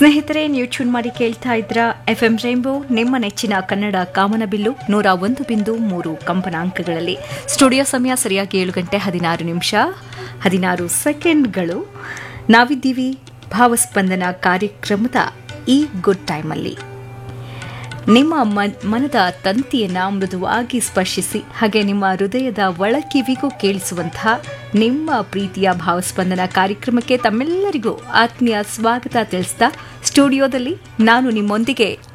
ಸ್ನೇಹಿತರೆ ನೀವು ಟ್ಯೂನ್ ಮಾಡಿ ಕೇಳ್ತಾ ಇದ್ರ ಎಫ್ ಎಂ ರೈನ್ಬೋ ನಿಮ್ಮ ನೆಚ್ಚಿನ ಕನ್ನಡ ಕಾಮನಬಿಲ್ಲು ನೂರ ಒಂದು ಬಿಂದು ಮೂರು ಕಂಪನಾಂಕಗಳಲ್ಲಿ ಸ್ಟುಡಿಯೋ ಸಮಯ ಸರಿಯಾಗಿ ಏಳು ಗಂಟೆ ಹದಿನಾರು ನಿಮಿಷ ಹದಿನಾರು ಸೆಕೆಂಡ್ಗಳು ನಾವಿದ್ದೀವಿ ಭಾವಸ್ಪಂದನ ಕಾರ್ಯಕ್ರಮದ ಈ ಗುಡ್ ಟೈಮಲ್ಲಿ ನಿಮ್ಮ ಮನ್- ಮನದ ತಂತಿಯನ್ನ ಮೃದುವಾಗಿ ಸ್ಪರ್ಶಿಸಿ ಹಾಗೆ ನಿಮ್ಮ ಹೃದಯದ ಒಳಕಿವಿಗೂ ಕೇಳಿಸುವಂತಹ ನಿಮ್ಮ ಪ್ರೀತಿಯ ಭಾವಸ್ಪಂದನ ಕಾರ್ಯಕ್ರಮಕ್ಕೆ ತಮ್ಮೆಲ್ಲರಿಗೂ ಆತ್ಮೀಯ ಸ್ವಾಗತ ತಿಳಿಸ್ತಾ ಸ್ಟುಡಿಯೋದಲ್ಲಿ ನಾನು ನಿಮ್ಮೊಂದಿಗೆ